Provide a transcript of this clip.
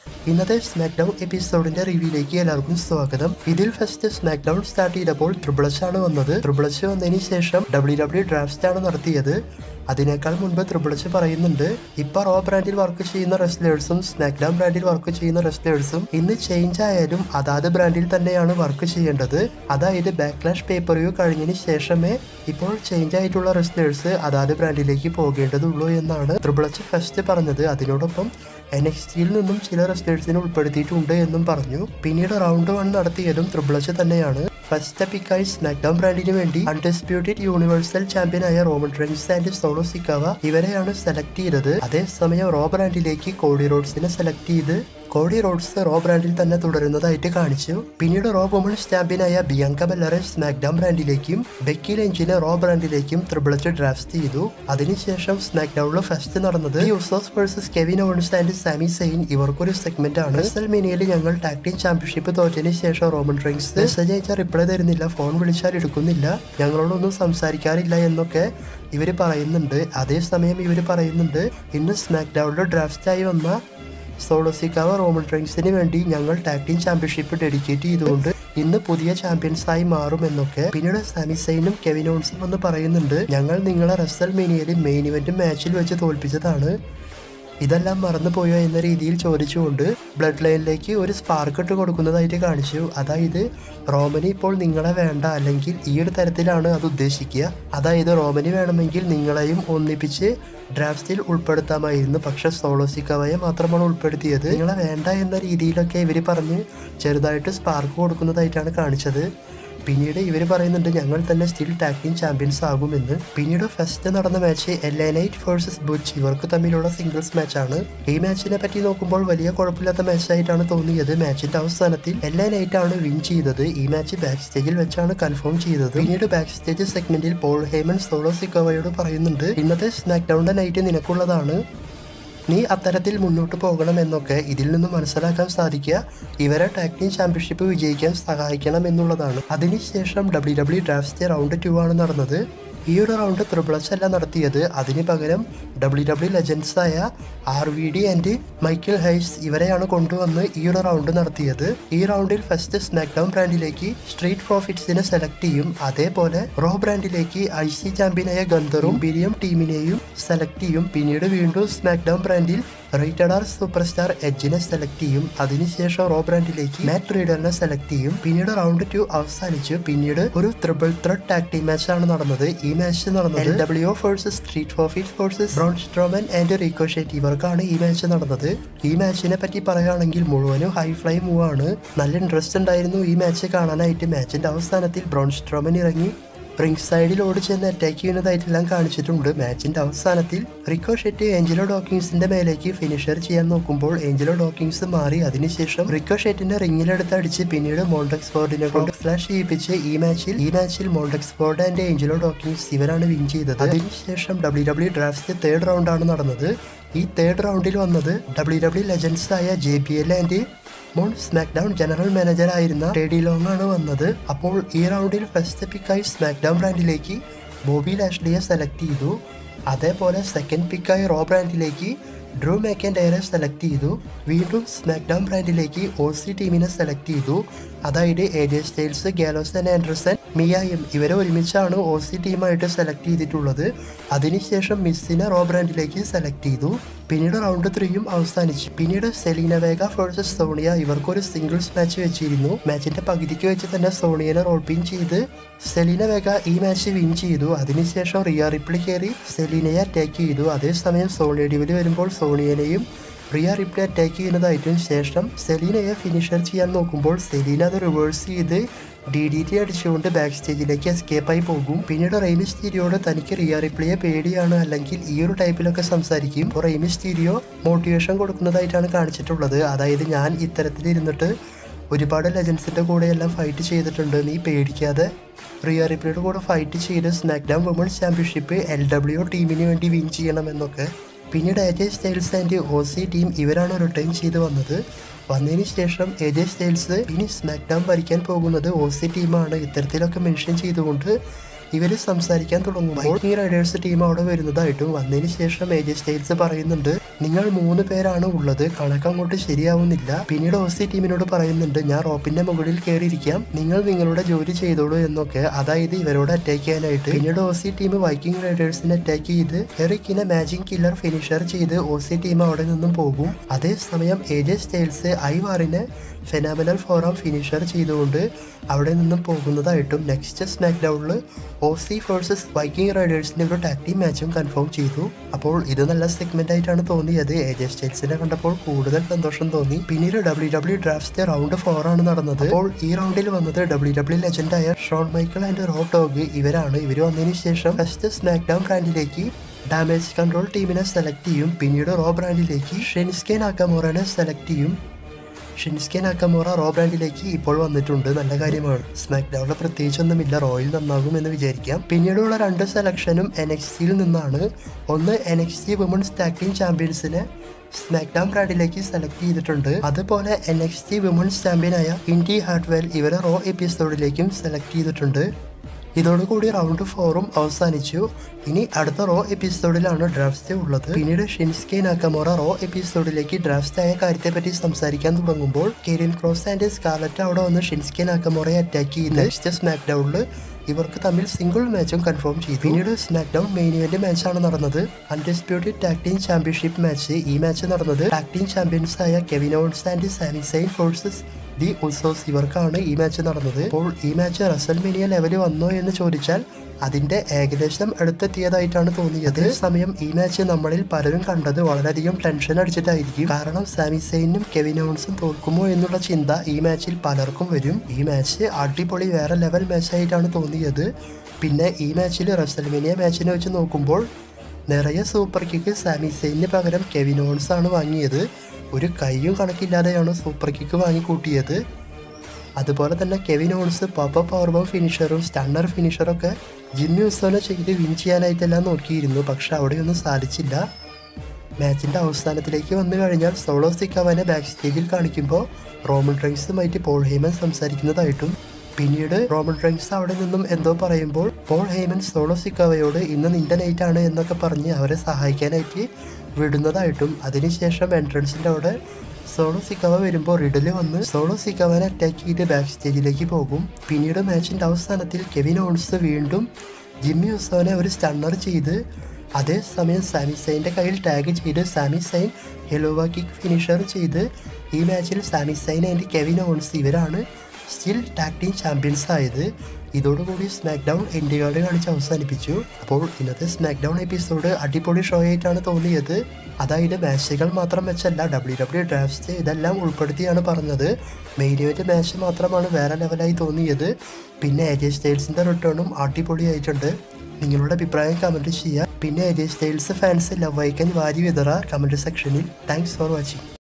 ഇന്നത്തെ smack down എപ്പിസോഡിന്റെ റിവ്യൂയിലേക്ക് എല്ലാവർക്കും സ്വാഗതം ഇതിൽ ഫസ്റ്റ് സ്മാക്ക് ഡൗൺ സ്റ്റാർട്ട് ചെയ്തപ്പോൾ ത്രിബിളച്ച് ആണ് വന്നത് ത്രിബിളച്ച് വന്നതിന് ശേഷം ഡബ്ല്യു ഡബ്ല്യു ഡ്രാഫ്റ്റ് ആണ് നടത്തിയത് അതിനേക്കാൾ മുൻപ് ത്രിബിളച്ച് പറയുന്നുണ്ട് ഇപ്പൊ റോ ബ്രാൻഡിൽ വർക്ക് ചെയ്യുന്ന റെസ്ലേഴ്സും സ്മാക്ക് ഡൗൺ ബ്രാൻഡിൽ വർക്ക് ചെയ്യുന്ന റെസ്ലേഴ്സും ഇന്ന് ചേഞ്ച് ആയാലും അതാത് ബ്രാൻഡിൽ തന്നെയാണ് വർക്ക് ചെയ്യേണ്ടത് അതായത് ബാക്ക്ലാഷ് പേപ്പർ വ്യൂ കഴിഞ്ഞതിന് ശേഷമേ ഇപ്പോൾ ചേഞ്ച് ആയിട്ടുള്ള റെസ്ലേഴ്സ് അതാത് ബ്രാൻഡിലേക്ക് പോകേണ്ടതുള്ളൂ എന്നാണ് ത്രിബിളച്ച് ഫസ്റ്റ് പറഞ്ഞത് അതിനോടൊപ്പം എൻ എക്സ് ടിയിൽ നിന്നും ചില റെസ്ലേഴ്സിനെ ഉൾപ്പെടുത്തിയിട്ടുണ്ട് എന്നും പറഞ്ഞു പിന്നീട് റൗണ്ട് വൺ നടത്തിയതും ത്രിബിളച്ച് തന്നെയാണ് ഫസ്റ്റ് പിക്കായി സ്മാക്ഡൗൺ ബ്രാൻഡിന് വേണ്ടി അൺഡിസ്പ്യൂട്ടഡ് യൂണിവേഴ്സൽ ചാമ്പ്യനായ Roman Reigns and Solo Sikoa ഇവരെയാണ് സെലക്ട് ചെയ്തത് അതേസമയം റോ ബ്രാൻഡിലേക്ക് കോഡി റോഡ്സിനെ സെലക്ട് ചെയ്ത് കോഡി റോഡ്സ് റോ ബ്രാൻഡിൽ തന്നെ തുടരുന്നതായിട്ട് കാണിച്ചു പിന്നീട് റോ വുമൺസ് ചാമ്പ്യനായ ബിയങ്ക ബെല്ലറെ സ്മാക്ഡൗൺ ബ്രാൻഡിലേക്കും ബെക്കി ലെഞ്ചിനെ റോ ബ്രാൻഡിലേക്കും ത്രിബിളച്ച് ഡ്രാഫ്റ്റ് ചെയ്തു അതിനുശേഷം സ്മാക്ഡൗണിൽ ഫസ്റ്റ് നടന്നത് Usos versus Kevin Owens and Sami Zayn ഇവർക്കൊരു സെഗ്മെന്റ് ആണ് റെസൽമേനിയയിൽ ഞങ്ങൾ ടാഗ് ടീം ചാമ്പ്യൻഷിപ്പ് തോറ്റതിന് ശേഷം റോമൻ റെയിൻസ് മെസ്സേജ് അയച്ചാൽ റിപ്ലൈ തരുന്നില്ല ഫോൺ വിളിച്ചാൽ എടുക്കുന്നില്ല ഞങ്ങളോടൊന്നും സംസാരിക്കാറില്ല എന്നൊക്കെ ഇവർ പറയുന്നുണ്ട് അതേസമയം ഇവർ പറയുന്നുണ്ട് ഇന്ന് സ്മാക്ഡൗണിൽ ഡ്രാഫ്റ്റ് ആയി വന്ന സോളോസിക്കാവ റോമൻ റെയിൻസിന് വേണ്ടി ഞങ്ങൾ ടാഗ് ടീം ചാമ്പ്യൻഷിപ്പ് ഡെഡിക്കേറ്റ് ചെയ്തുകൊണ്ട് ഇന്ന് പുതിയ ചാമ്പ്യൻസായി മാറുമെന്നൊക്കെ പിന്നീട് സാമിസൈനും കെവിനോൺസും എന്ന് പറയുന്നുണ്ട് ഞങ്ങൾ നിങ്ങളെ റെസൽ മീനിയയിൽ മെയിൻ ഇവന്റ് മാച്ചിൽ വെച്ച് തോൽപ്പിച്ചതാണ് ഇതെല്ലാം മറന്നുപോയോ എന്ന രീതിയിൽ ചോദിച്ചുകൊണ്ട് ബ്ലഡ് ലൈനിലേക്ക് ഒരു സ്പാർക്ക് ഇട്ട് കൊടുക്കുന്നതായിട്ട് കാണിച്ചു അതായത് റോമനി ഇപ്പോൾ നിങ്ങളെ വേണ്ട അല്ലെങ്കിൽ ഈ ഒരു തരത്തിലാണ് അത് ഉദ്ദേശിക്കുക അതായത് റോമനി വേണമെങ്കിൽ നിങ്ങളെയും ഒന്നിപ്പിച്ച് ഡ്രാഫ്റ്റിൽ ഉൾപ്പെടുത്താമായിരുന്നു പക്ഷെ സോളോസിക്കവയെ മാത്രമാണ് ഉൾപ്പെടുത്തിയത് നിങ്ങളെ വേണ്ട എന്ന രീതിയിലൊക്കെ ഇവർ പറഞ്ഞ് ചെറുതായിട്ട് സ്പാർക്ക് കൊടുക്കുന്നതായിട്ടാണ് കാണിച്ചത് പിന്നീട് ഇവർ പറയുന്നുണ്ട് ഞങ്ങൾ തന്നെ സ്റ്റിൽ ടാഗ് ടീം ചാമ്പ്യൻസ് ആകുമെന്ന് പിന്നീട് ഫസ്റ്റ് നടന്ന match L A Knight versus Butch ഇവർക്ക് തമ്മിലുള്ള സിംഗിൾസ് മാച്ചാണ് ഈ മാച്ചിനെ പറ്റി നോക്കുമ്പോൾ വലിയ കുഴപ്പമില്ലാത്ത മാച്ചായിട്ടാണ് തോന്നിയത് മാച്ചിന്റെ അവസാനത്തിൽ എൽ എ നൈറ്റ് ആണ് വിൻ ചെയ്തത് ഈ മാച്ച് ബാക്ക് സ്റ്റേജിൽ വെച്ചാണ് കൺഫേം ചെയ്തത് പിന്നീട് ബാക്ക് സ്റ്റേജ് സെഗ്മെന്റിൽ പോൾ ഹേമൻ സോളോ സിക്കോവയോട് പറയുന്നുണ്ട് ഇന്നത്തെ സ്മാക്ക് ഡൗണിന്റെ നൈറ്റ് നിനക്കുള്ളതാണ് നീ അത്തരത്തിൽ മുന്നോട്ട് പോകണം എന്നൊക്കെ ഇതിൽ നിന്ന് മനസ്സിലാക്കാൻ സാധിക്കുക ഇവരെ ടാഗ് ടീം ചാമ്പ്യൻഷിപ്പ് വിജയിക്കാൻ സഹായിക്കണം എന്നുള്ളതാണ് അതിനുശേഷം W W draft round two ആണ് നടന്നത് ഈ ഒരു റൗണ്ട് ത്രിബിളച്ച് അല്ല നടത്തിയത് അതിന് പകരം ഡബ്ല്യു ഡബ്ല്യു ലെജൻസ് ആയ R V D and Michael Hayes ഇവരെയാണ് കൊണ്ടുവന്ന് ഈ ഒരു റൗണ്ട് നടത്തിയത് ഈ റൗണ്ടിൽ ഫസ്റ്റ് സ്മാക്ഡൗൺ ബ്രാൻഡിലേക്ക് സ്ട്രീറ്റ് പ്രോഫിറ്റ്സിനെ സെലക്ട് ചെയ്യും അതേപോലെ റോ ബ്രാൻഡിലേക്ക് ഐ സി ചാമ്പ്യനായ ഗന്ധറും ബിരിയം ടീമിനെയും സെലക്ട് ചെയ്യും പിന്നീട് വീണ്ടും സ്മാക്ഡൗൺ ബ്രാൻഡിൽ റേറ്റഡ് ആർ സൂപ്പർ സ്റ്റാർ എഡ്ജിനെ സെലക്ട് ചെയ്യും അതിനുശേഷം റോ ബ്രാൻഡിലേക്ക് മാറ്റ് റീഡറിനെ സെലക്ട് ചെയ്യും പിന്നീട് റൗണ്ട് ടു അവസാനിച്ചു പിന്നീട് ഒരു triple threat tag team match ആണ് നടന്നത് ഈ മാച്ച് നടന്നത് L W versus street profit versus Braun Strowman and Ricochet ഇവർക്കാണ് ഈ മാച്ച് നടന്നത് ഈ മാച്ചിനെ പറ്റി പറയുകയാണെങ്കിൽ മുഴുവനും ഹൈ ഫ്ലൈ മൂവ് ആണ് നല്ല ഇൻട്രസ്റ്റ് ഉണ്ടായിരുന്നു ഈ മാച്ച് കാണാനായിട്ട് മാച്ചിന്റെ അവസാനത്തിൽ ബ്രോൺ സ്ട്രോമൻ ഇറങ്ങി റിംഗ് സൈഡിൽ ഓടി ചെന്ന് അറ്റാക്ക് ചെയ്യുന്നതായിട്ടെല്ലാം കാണിച്ചിട്ടുണ്ട് മാച്ചിന്റെ അവസാനത്തിൽ റിക്കോഷെറ്റ് ഏഞ്ചലോ ഡോക്കിങ്സിന്റെ മേലേക്ക് ഫിനിഷർ ചെയ്യാൻ നോക്കുമ്പോൾ ഏഞ്ചലോ ഡോക്കിങ്സ് മാറി അതിനുശേഷം റിക്കോഷെറ്റിന്റെ റിങ്ങിലെടുത്ത് അടിച്ച് പിന്നീട് മോൾഡക്സ് ഫോർഡിനെ കൊണ്ട് ഫ്ലാഷ് ചെയ്യിപ്പിച്ച് ഈ മാച്ചിൽ ഈ മാച്ചിൽ Montez Ford and Angelo Dawkins ഇവരാണ് വിൻ ചെയ്തത് അതിനുശേഷം W W draft third round ആണ് നടന്നത് ഈ തേർഡ് റൗണ്ടിൽ വന്നത് ഡബ്ല്യു ഡബ്ല്യു ലെജൻസ് ആയ ജെ പി എൽ ആൻഡ് മോൺ സ്മാക്ഡൗൺ ജനറൽ മാനേജർ ആയിരുന്ന ടെഡി ലോങ് ആണ് വന്നത് അപ്പോൾ ഈ റൗണ്ടിൽ ഫസ്റ്റ് പിക്കായി സ്മാക്ഡൗൺ ബ്രാൻഡിലേക്ക് ബോബി ലാഷ്ലിയെ സെലക്ട് ചെയ്തു അതേപോലെ സെക്കൻഡ് പിക്കായി റോ ബ്രാൻഡിലേക്ക് ഡ്രൂ മാക്കൻഡയറെ സെലക്ട് ചെയ്തു വീണ്ടും സ്മാക്ഡൗൺ ബ്രാൻഡിലേക്ക് ഒ സി ടീമിനെ സെലക്ട് ചെയ്തു അതായത് A J Styles Gallows and Anderson മിയായും ഇവരെ ഒരുമിച്ചാണ് ഒ സി ടീമായിട്ട് സെലക്ട് ചെയ്തിട്ടുള്ളത് അതിനുശേഷം മിസ്സിനെ റോ ബ്രാൻഡിലേക്ക് സെലക്ട് ചെയ്തു പിന്നീട് റൗണ്ട് ത്രീയും അവസാനിച്ചു പിന്നീട് സെലീന വേഗ വേഴ്സസ് സോണിയ ഇവർക്കൊരു സിംഗിൾസ് മാച്ച് വെച്ചിരുന്നു മാച്ചിന്റെ പകുതിക്ക് വെച്ച് തന്നെ സോണിയനെ റോൾ പിൻ ചെയ്ത് സെലീന വേഗ ഈ മാച്ച് വിൻ ചെയ്തു അതിനുശേഷം റിയ റിപ്ലി കയറി സെലീനയെ അറ്റാക്ക് ചെയ്തു അതേസമയം സോണിയ ഡിവിൽ വരുമ്പോൾ സോണിയനെയും റിയ റിപ്ലി അറ്റാക്ക് ചെയ്യുന്നതായിട്ടും ശേഷം സെലീനയെ ഫിനിഷർ ചെയ്യാൻ നോക്കുമ്പോൾ സെലീന അത് റിവേഴ്സ് ചെയ്ത് ഡി ഡി ടി അടിച്ചുകൊണ്ട് ബാക്ക് സ്റ്റേജിലേക്ക് എസ്കേപ്പ് ആയി പോകും പിന്നീട് റെയിമി സ്റ്റീരിയോട് തനിക്ക് റിയ റിപ്ലിയെ പേടിയാണ് അല്ലെങ്കിൽ ഈ ഒരു ടൈപ്പിലൊക്കെ സംസാരിക്കും അപ്പോൾ റെയിമി സ്റ്റീരിയോ മോട്ടിവേഷൻ കൊടുക്കുന്നതായിട്ടാണ് കാണിച്ചിട്ടുള്ളത് അതായത് ഞാൻ ഇത്തരത്തിലിരുന്നിട്ട് ഒരുപാട് ലെജൻസിന്റെ കൂടെ എല്ലാം ഫൈറ്റ് ചെയ്തിട്ടുണ്ട് നീ പേടിക്കാതെ റിയ റിപ്ലിയുടെ കൂടെ ഫൈറ്റ് ചെയ്ത് SmackDown women's championship L W ടീമിന് വേണ്ടി വിൻ ചെയ്യണമെന്നൊക്കെ പിന്നീട് A J Styles and O C team ഇവരാണ് റിട്ടേൺ ചെയ്ത് വന്നത് വന്നതിന് ശേഷം എ ജെ സ്റ്റൈൽസ് ഇനി സ്മാക്ഡൗൺ ഭരിക്കാൻ പോകുന്നത് ഒ സി ടീമാണ് ഇത്തരത്തിലൊക്കെ മെൻഷൻ ചെയ്തുകൊണ്ട് ഇവർ സംസാരിക്കാൻ തുടങ്ങും വൈക്കിംഗ് റൈഡേഴ്സ് ടീം അവിടെ വരുന്നതായിട്ടും വന്നതിന് ശേഷം എ ജെ സ്റ്റൈൽസ് പറയുന്നുണ്ട് നിങ്ങൾ മൂന്ന് പേരാണ് ഉള്ളത് കണക്ക് അങ്ങോട്ട് ശരിയാവുന്നില്ല പിന്നീട് ഓസി ടീമിനോട് പറയുന്നുണ്ട് ഞാൻ റോപ്പിന്റെ മുകളിൽ കയറിയിരിക്കാം നിങ്ങൾ നിങ്ങളുടെ ജോലി ചെയ്തോളൂ എന്നൊക്കെ അതായത് ഇവരോട് അറ്റാക്ക് ചെയ്യാനായിട്ട് പിന്നീട് ഓസി ടീം വൈക്കിംഗ് റൈഡേഴ്സിനെ അറ്റാക്ക് ചെയ്ത് എറിക്കിനെ മാജിക് കില്ലർ ഫിനിഷർ ചെയ്ത് ഓസി ടീം അവിടെ നിന്നും പോകും അതേസമയം ഏജെ സ്റ്റൈൽസ് ഐവാറിനെ ഫെനാമിനൽ ഫോറാം ഫിനിഷർ ചെയ്തുകൊണ്ട് അവിടെ നിന്നും പോകുന്നതായിട്ടും നെക്സ്റ്റ് സ്മാക്ക് ഡൗണിൽ ഒ സി വേഴ്സസ് വൈക്കിംഗ് റൈഡേഴ്സിന്റെ ഒരു ടാക് ടീം മാച്ചും കൺഫേം ചെയ്തു അപ്പോൾ ഇത് നല്ല സെഗ്മെന്റ് ആയിട്ടാണ് തോന്നിയത് ഏജെ സ്റ്റൈൽസിനെ കണ്ടപ്പോൾ കൂടുതൽ സന്തോഷം തോന്നി പിന്നീട് W W drafts round four ആണ് നടന്നത് അപ്പോൾ ഈ റൗണ്ടിൽ വന്നത് ഡബ്ല്യു ഡബ്ല്യു ലെജൻഡായ Shawn Michael and Road Dogg ഇവരാണ് ഇവർ വന്നതിന് ശേഷം ഫസ്റ്റ് സ്മാക്ക് ഡൗൺ ബ്രാൻഡിലേക്ക് ഡാമേജ് കൺട്രോൾ ടീമിനെ സെലക്ട് ചെയ്യും പിന്നീട് റോ ബ്രാൻഡിലേക്ക് ഷെൻസ്കെ നാക്കമോറനെ സെലക്ട് ചെയ്യും ഷിൻസ്കെ നാക്കമോറ റോ ബ്രാൻഡിലേക്ക് ഇപ്പോൾ വന്നിട്ടുണ്ട് നല്ല കാര്യമാണ് സ്മാക്ക് ഡൗണിൽ പ്രത്യേകിച്ചൊന്നുമില്ല റോയിൽ നന്നാകും എന്ന് വിചാരിക്കാം പിന്നീടുള്ള രണ്ട് സെലക്ഷനും എൻ എക്സ് സിയിൽ നിന്നാണ് ഒന്ന് N X C women's tag team ചാമ്പ്യൻസിനെ സ്മാക്ക് ഡൗൺ ബ്രാൻഡിലേക്ക് സെലക്ട് ചെയ്തിട്ടുണ്ട് അതുപോലെ എൻ എക്സ് ടി വുമൺസ് ചാമ്പ്യനായ ഇൻഡി ഹാർട്ട്വെൽ ഇവരെ റോ എപ്പിസോഡിലേക്കും സെലക്ട് ചെയ്തിട്ടുണ്ട് ഇതോടുകൂടി റൗണ്ട് ഫോറും അവസാനിച്ചു ഇനി അടുത്ത റോ എപ്പിസോഡിലാണ് ഡ്രാഫ്റ്റ് ഉള്ളത് പിന്നീട് ഷിൻസ്കെ നാക്കമോറ റോ എപ്പിസോഡിലേക്ക് ഡ്രാഫ്റ്റ് ആയ കാര്യത്തെപ്പറ്റി സംസാരിക്കാൻ തുടങ്ങുമ്പോൾ കെരിൻ ക്രോസ് ആൻഡ് സ്കാലറ്റ് അവിടെ വന്ന് ഷിൻസ്കെ നാക്കമോറയെ അറ്റാക്ക് ചെയ്ത് നെക്സ്റ്റ് സ്മാക്ക് ഡൗണിൽ ഇവർക്ക് തമ്മിൽ സിംഗിൾ മാച്ചും കൺഫേം ചെയ്തു പിന്നീട് സ്മാക്ക് ഡൗൺ മെയിൻ ഇവന്റ് മാച്ചാണ് നടന്നത് undisputed tag team championship match ഈ മാച്ച് നടന്നത് ടാക് ടീം ചാമ്പ്യൻസ് ആയ Kevin Owens and Sami Zayn versus the Usos ഇവർക്കാണ് ഈ മാച്ച് നടന്നത് അപ്പോൾ ഈ മാച്ച് റസൽമേനിയ ലെവലിൽ വന്നോ എന്ന് ചോദിച്ചാൽ അതിന്റെ ഏകദേശം അടുത്തെത്തിയതായിട്ടാണ് തോന്നിയത് സമയം ഈ മാച്ച് നമ്മളിൽ പലരും കണ്ടത് വളരെയധികം ടെൻഷൻ അടിച്ചിട്ടായിരിക്കും കാരണം സാമി സൈനും കെവിൻ ഓൺസും തോൽക്കുമോ എന്നുള്ള ചിന്ത ഈ മാച്ചിൽ പലർക്കും വരും ഈ മാച്ച് അടിപൊളി വേറെ ലെവൽ മാച്ചായിട്ടാണ് തോന്നിയത് പിന്നെ ഈ മാച്ചിൽ റസൽമേനിയ മാച്ചിനെ വെച്ച് നോക്കുമ്പോൾ നിറയെ സൂപ്പർ കിക്ക് സാമി സൈനിന് പകരം കെവിൻ ഓൺസ് ആണ് വാങ്ങിയത് ഒരു കൈയും കണക്കില്ലാതെയാണ് സൂപ്പർ കിക്ക് വാങ്ങി കൂട്ടിയത് അതുപോലെ തന്നെ കെവിൻ ഓൺസ് പപ്പ പവർബം ഫിനിഷറും സ്റ്റണ്ണർ ഫിനിഷറൊക്കെ ജിമ്മി ഉത്സവനെ ചെയ്ത് വിൻ ചെയ്യാനായിട്ടെല്ലാം നോക്കിയിരുന്നു പക്ഷെ അവിടെയൊന്നും സാധിച്ചില്ല മാച്ചിന്റെ അവസാനത്തിലേക്ക് വന്നു കഴിഞ്ഞാൽ സോളോ സിക്കാവനെ ബാക്ക് സ്റ്റേജിൽ കാണിക്കുമ്പോൾ റോമൻ ഡ്രൈങ്സുമായിട്ട് പോൾ ഹേമൻ സംസാരിക്കുന്നതായിട്ടും പിന്നീട് റോമൻ ഡ്രൈങ്സ് അവിടെ നിന്നും എന്തോ പറയുമ്പോൾ പോൾ ഹേമൻ സോളോ സിക്കാവയോട് ഇന്ന് നിന്റെ നൈറ്റ് ആണ് എന്നൊക്കെ പറഞ്ഞ് അവരെ സഹായിക്കാനായിട്ട് വിടുന്നതായിട്ടും അതിനുശേഷം എൻട്രൻസിന്റെ അവിടെ സോളോ സിക്കാവ വരുമ്പോൾ റിഡല് വന്ന് സോളോ സിക്കാവനെ അറ്റാക്ക് ചെയ്ത് ബാക്ക് സ്റ്റേജിലേക്ക് പോകും പിന്നീട് മാച്ചിന്റെ അവസാനത്തിൽ കെവിൻ ഓൺസ് വീണ്ടും ജിമ്മി ഉസോനെ ഒരു സ്റ്റണ്ണർ ചെയ്ത് അതേസമയം സാമി സൈൻ്റെ കയ്യിൽ ടാഗ് ചെയ്ത് Sami Zayn Helluva kick finisher ചെയ്ത് ഈ മാച്ചിൽ Sami Zayn and Kevin Owens ഇവരാണ് സ്റ്റിൽ ടാഗ് ടീം ചാമ്പ്യൻസ് ആയത് ഇതോടുകൂടി സ്മാക്ക് ഡൗൺ എൻഡ് കാർഡ് കാണിച്ച് അവസാനിപ്പിച്ചു അപ്പോൾ ഇന്നത്തെ സ്മാക്ക് ഡൗൺ എപ്പിസോഡ് അടിപൊളി ഷോ ആയിട്ടാണ് തോന്നിയത് അതായത് മാച്ചുകൾ മാത്രം വെച്ചല്ല ഡബ്ല്യു ഡബ്ല്യു ഡ്രാഫ്റ്റ് ഇതെല്ലാം ഉൾപ്പെടുത്തിയാണ് പറഞ്ഞത് മെയിൻ ഇവന്റ് മാച്ച് മാത്രമാണ് വേറെ ലെവലായി തോന്നിയത് പിന്നെ എജെ സ്റ്റൈൽസിന്റെ റിട്ടേണും അടിപൊളിയായിട്ടുണ്ട് നിങ്ങളുടെ അഭിപ്രായം കമന്റ് ചെയ്യുക പിന്നെ A J Styles fans love icon വാരി വിതറ കമന്റ് സെക്ഷനിൽ താങ്ക്സ് ഫോർ വാച്ചിങ്